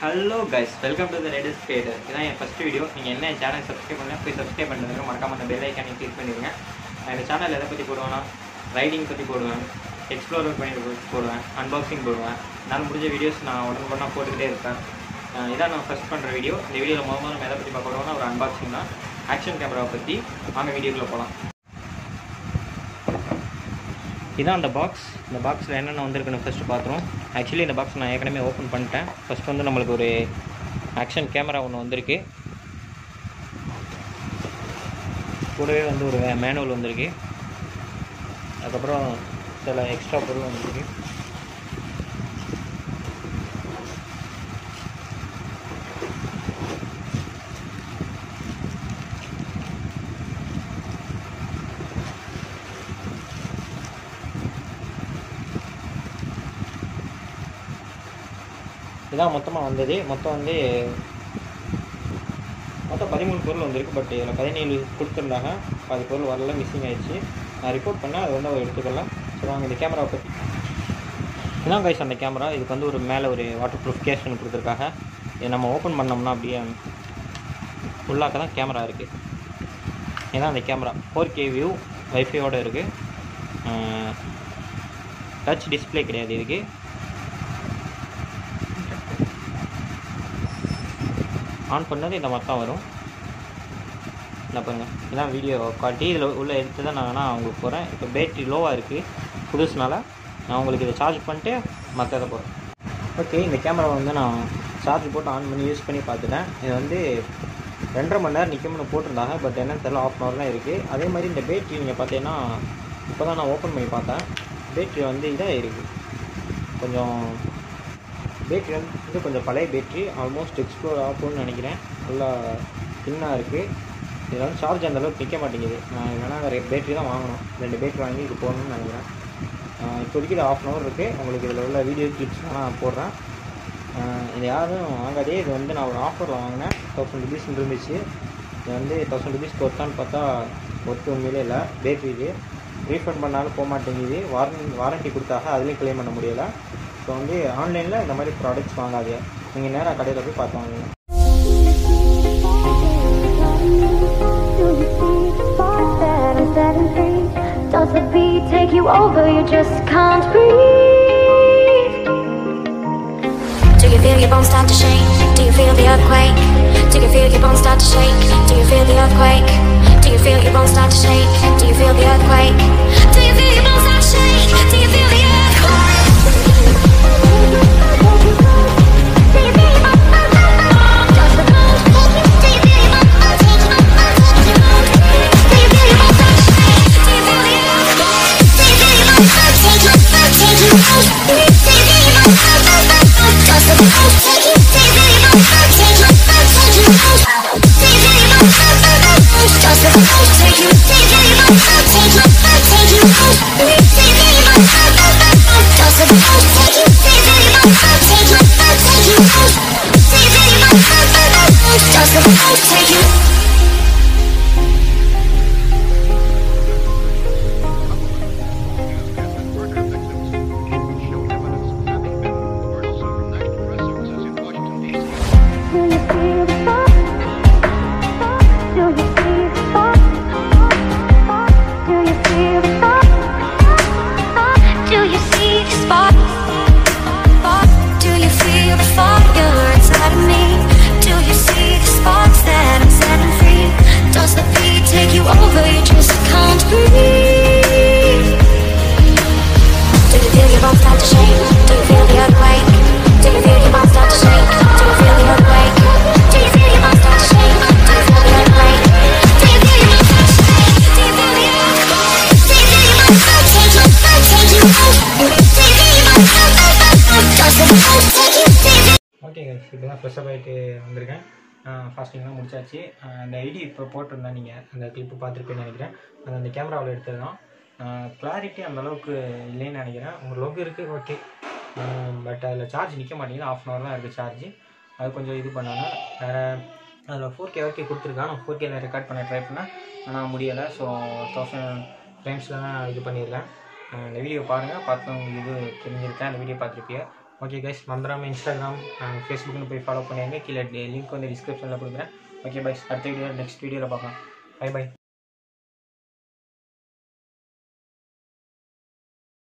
Hello guys welcome to the latest creator இதான் என் first video நீங்கள் என்ன என் சேனல் சப்ஸ்கிரைப் பண்ணல போய் சப்ஸ்கிரைப் பண்ணுறதுக்கு மறக்காம அந்த பெல் ஐக்கானை கிளிக் பண்ணிடுங்க நான் இந்த சேனல் எதை பற்றி போடுவேன்னா ரைடிங் பற்றி போடுவேன் எக்ஸ்ப்ளோர் பண்ணி போடுவேன் அன்பாக்சிங் போடுவேன் என்னால் முடிஞ்ச வீடியோஸ் நான் உடனே போட்டுக்கிட்டே இருப்பேன் அஹ் இதான் நான் ஃபஸ்ட் பண்ணுற வீடியோ இந்த வீடியோவில் முதல்ல நம்ம எதை பற்றி பார்க்க போகிறோம்னா ஒரு அன்பாக்சிங் தான் ஆக்ஷன் கேமராவை பற்றி வாங்க வீடியோக்குள்ளே போகலாம் இதான் அந்த பாக்ஸ் இந்த பாக்ஸில் என்னென்ன வந்திருக்குன்னு ஃபஸ்ட்டு பார்த்துருவோம் ஆக்சுவலி இந்த பாக்ஸ் நான் ஏற்கனவே ஓப்பன் பண்ணிட்டேன் ஃபஸ்ட் வந்து நம்மளுக்கு ஒரு ஆக்ஷன் கேமரா ஒன்று வந்திருக்கு கூடவே வந்து ஒரு மேனுவல் வந்திருக்கு அதுக்கப்புறம் சில எக்ஸ்ட்ரா பொருள் வந்திருக்கு இதான் மொத்தமாக வந்தது மொத்தம் வந்து மொத்தம் பதிமூணு பொருள் வந்திருக்கு பட் இதில் பதினேழு கொடுத்துருந்தாங்க பாதி பொருள் வரல மிஸ்ஸிங் ஆயிடுச்சு நான் ரிப்போர்ட் பண்ணேன் அது வந்து அவர் எடுத்துக்கலாம் ஸோ நாங்கள் இந்த கேமராவை பற்றி இதான் கைஸ் அந்த கேமரா இதுக்கு வந்து ஒரு மேலே ஒரு வாட்டர் ப்ரூஃப் கேஸ் ஒன்று கொடுத்துருக்காங்க இதை நம்ம ஓப்பன் பண்ணோம்னா அப்படியே உள்ளாக்க தான் கேமரா இருக்குது இதான் அந்த கேமரா ஃபோர் கே வியூ வைஃபையோடு இருக்குது டச் டிஸ்பிளே கிடையாது இதுக்கு ஆன் பண்ணது இந்த மாதிரி தான் வரும் என்ன பாருங்கள் இதான் வீடியோ குவாலிட்டி இதில் உள்ள எடுத்து தான் நான் வேணால் உங்களுக்கு போகிறேன் இப்போ பேட்ரி லோவாக இருக்குது புதுசுனால நான் உங்களுக்கு இதை சார்ஜ் பண்ணிட்டு மற்றதை போகிறேன் ஓகே இந்த கேமரா வந்து நான் சார்ஜ் போட்டு ஆன் பண்ணி யூஸ் பண்ணி பார்த்துட்டேன் இது வந்து ரெண்டரை மணி நேரம் நிற்கும்னு போட்டிருந்தாங்க பட் என்னன்னு தெரியல ஆஃப் அன் ஹவர் தான் இருக்குது அதே மாதிரி இந்த பேட்ரி நீங்கள் பார்த்தீங்கன்னா இப்போ தான் நான் ஓப்பன் பண்ணி பார்த்தேன் பேட்ரி வந்து இதாக இருக்குது கொஞ்சம் பேட்ரி வந்து கொஞ்சம் பழைய பேட்ரி ஆல்மோஸ்ட் எக்ஸ்ப்ளோர் ஆகும்னு நினைக்கிறேன் நல்லா தின்னாக இருக்குது இதில் வந்து சார்ஜ் அந்த அளவுக்கு நிற்க மாட்டேங்குது நான் வேணால் வேறு பேட்ரி தான் வாங்கணும் ரெண்டு பேட்ரி வாங்கி இது போடணும்னு நினைக்கிறேன் ஆஹ் இப்போதைக்கு இது ஆஃப் அன் ஹவர் இருக்குது உங்களுக்கு இதில் உள்ள வீடியோ கிளிப்ஸ் நான் போடுறேன் ஆஹ் இது யாரும் வாங்காதே இது வந்து நான் ஒரு ஆஃபரில் வாங்கினேன் தௌசண்ட் ருபீஸ் இருந்துச்சு இது வந்து தௌசண்ட் ருபீஸ் ஒர்த்தான்னு பார்த்தா ஒர்த்து உண்மையிலே இல்லை பேட்டரிக்கு ரீஃபண்ட் பண்ணாலும் போக மாட்டேங்குது வாரண்டி வாரண்டி கொடுத்தாக அதுலேயும் க்ளைம் பண்ண முடியலை ஸோ வந்து ஆன்லைனில் இந்த மாதிரி ப்ராடக்ட்ஸ் வாங்காதீங்க நீங்கள் நேராக கடையில் போய் பார்த்து வாங்குங்க Does the beat take you over? You just can't breathe. Do you feel your bones start to shake? Do you feel the earthquake? Do you feel your bones start to shake? Do you feel the earthquake? Do you feel your bones start to shake? Do you feel the earthquake? Do you feel your bones start to shake? Do you feel the earthquake? Take you Do you feel the spark? Do you see the spark? Do you feel the spark? Do you see the spark? Do you feel the fire inside of me? Do you see the sparks that I'm setting free? Does the beat take you over? You just can't breathe. Do you feel your bones start to shake? Do you feel the earthquake? Do you feel your bones start to shake? Do you feel the earthquake? Do you feel your bones start to shake? Do you feel the earthquake? Do you feel your bones start to shake? Do you feel the earthquake? Do you feel your bones start to shake? Take you out. Do you feel your bones start to shake? Does the beat take you? Do you feel okay guys இப்போ தான் fresh up ஆகிட்டு வந்திருக்கேன் ஃபாஸ்டிங்லாம் முடிச்சாச்சு ஆஹ் அந்த ID இப்போ போட்டிருந்தேன் நீங்கள் அந்த கிளிப்பு பார்த்துருப்பேன்னு நினைக்கிறேன் அது அந்த கேமராவில் எடுத்தது தான் கிளாரிட்டி அந்த அளவுக்கு இல்லைன்னு நினைக்கிறேன் உங்கள் லொக் இருக்குது ஓகே பட் அதில் சார்ஜ் நிற்க மாட்டேங்குது ஆஃப் அன் ஹவர் தான் இருக்குது சார்ஜ் அது கொஞ்சம் இது பண்ணாங்க வேறு அதில் ஃபோர் கே வரைக்கும் கொடுத்துருக்கான் நான் ஃபோர் கேல ரெக்கார்ட் பண்ண ட்ரை பண்ணேன் ஆனால் முடியலை ஸோ தௌசண்ட் ஃப்ரேம்ஸில் தான் இது பண்ணியிருக்கேன் அஹ் இந்த வீடியோ பாருங்கள் பார்த்து உங்களுக்கு இது தெரிஞ்சிருக்கேன் அந்த வீடியோ பார்த்துருப்பீங்க ஓகே கைஸ் மறந்துடாமல் இன்ஸ்டாகிராம் ஃபேஸ்புக்னு போய் ஃபாலோ பண்ணிடுங்க கீழே லிங்க் வந்து டிஸ்கிரிப்ஷனில் கொடுக்குறேன் ஓகே பை அடுத்த வீடியோ நெக்ஸ்ட் வீடியோவில் பார்க்கலாம் பை பை